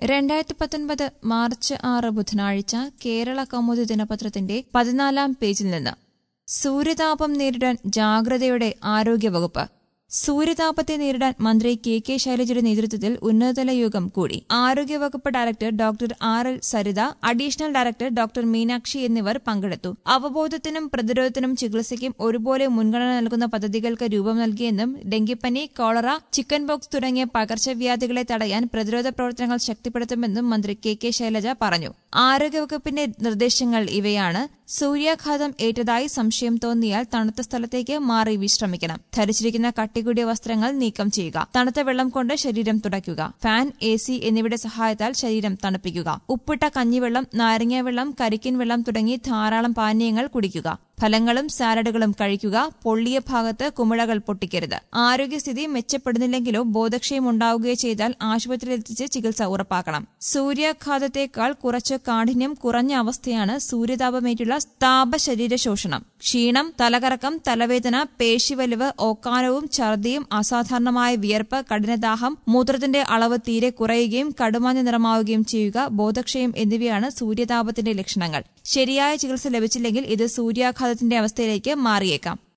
രണ്ടായിരത്തി പത്തൊൻപത് മാർച്ച് ആറ് ബുധനാഴ്ച കേരള കൗമുദി ദിനപത്രത്തിന്റെ പതിനാലാം പേജിൽ നിന്ന് സൂര്യതാപം നേരിടാൻ ജാഗ്രതയോടെ ആരോഗ്യവകുപ്പ് സൂര്യതാപത്തെ നേരിടാൻ മന്ത്രി കെ കെ ശൈലജയുടെ നേതൃത്വത്തിൽ ഉന്നതതല യോഗം കൂടി ആരോഗ്യവകുപ്പ് director doctor R L Saritha additional director doctor Meenakshi എന്നിവർ പങ്കെടുത്തു അവബോധത്തിനും പ്രതിരോധത്തിനും ചികിത്സയ്ക്കും ഒരുപോലെ മുൻഗണന നൽകുന്ന പദ്ധതികൾക്ക് രൂപം നൽകിയെന്നും ഡെങ്കിപ്പനി കോളറ ചിക്കൻ ബോക്സ് തുടങ്ങിയ പകർച്ചവ്യാധികളെ തടയാൻ പ്രതിരോധ പ്രവർത്തനങ്ങൾ ശക്തിപ്പെടുത്തുമെന്നും മന്ത്രി കെ കെ ശൈലജ പറഞ്ഞു ആരോഗ്യവകുപ്പിന്റെ നിർദ്ദേശങ്ങൾ ഇവയാണ് സൂര്യാഘാതം ഏറ്റതായി സംശയം തോന്നിയാൽ തണുത്ത സ്ഥലത്തേക്ക് മാറി വിശ്രമിക്കണം ധരിച്ചിരിക്കുന്ന കട്ടികൂടിയ വസ്ത്രങ്ങൾ നീക്കം ചെയ്യുക തണുത്ത വെള്ളം കൊണ്ട് ശരീരം തുടയ്ക്കുക ഫാൻ എ സി എന്നിവയുടെ സഹായത്താൽ ശരീരം തണുപ്പിക്കുക ഉപ്പിട്ട കഞ്ഞിവെള്ളം നാരങ്ങ വെള്ളം കരിക്കിൻ വെള്ളം തുടങ്ങി ധാരാളം പാനീയങ്ങൾ കുടിക്കുക ഫലങ്ങളും സാലഡുകളും കഴിക്കുക പൊള്ളിയ ഭാഗത്ത് കുമിളകൾ പൊട്ടിക്കരുത് ആരോഗ്യസ്ഥിതി മെച്ചപ്പെടുന്നില്ലെങ്കിലോ ബോധക്ഷയം ഉണ്ടാവുകയോ ചെയ്താൽ ആശുപത്രിയിലെത്തിച്ച് ചികിത്സ ഉറപ്പാക്കണം സൂര്യാഘാതത്തേക്കാൾ കുറച്ച് കാഠിന്യം കുറഞ്ഞ അവസ്ഥയാണ് സൂര്യതാപമേറ്റുള്ള താപ ശരീര ശോഷണം ക്ഷീണം തലകറക്കം തലവേദന പേശിവലിവ് ഓക്കാനവും ഛർദിയും അസാധാരണമായ വിയർപ്പ് കഠിനദാഹം മൂത്രത്തിന്റെ അളവ് തീരെ കുറയുകയും കടുമാഞ്ഞ നിറമാവുകയും ചെയ്യുക ബോധക്ഷയം എന്നിവയാണ് സൂര്യതാപത്തിന്റെ ലക്ഷണങ്ങൾ ശരിയായ ചികിത്സ ലഭിച്ചില്ലെങ്കിൽ ഇത് സൂര്യാഘാതത്തിന്റെ അവസ്ഥയിലേക്ക് മാറിയേക്കാം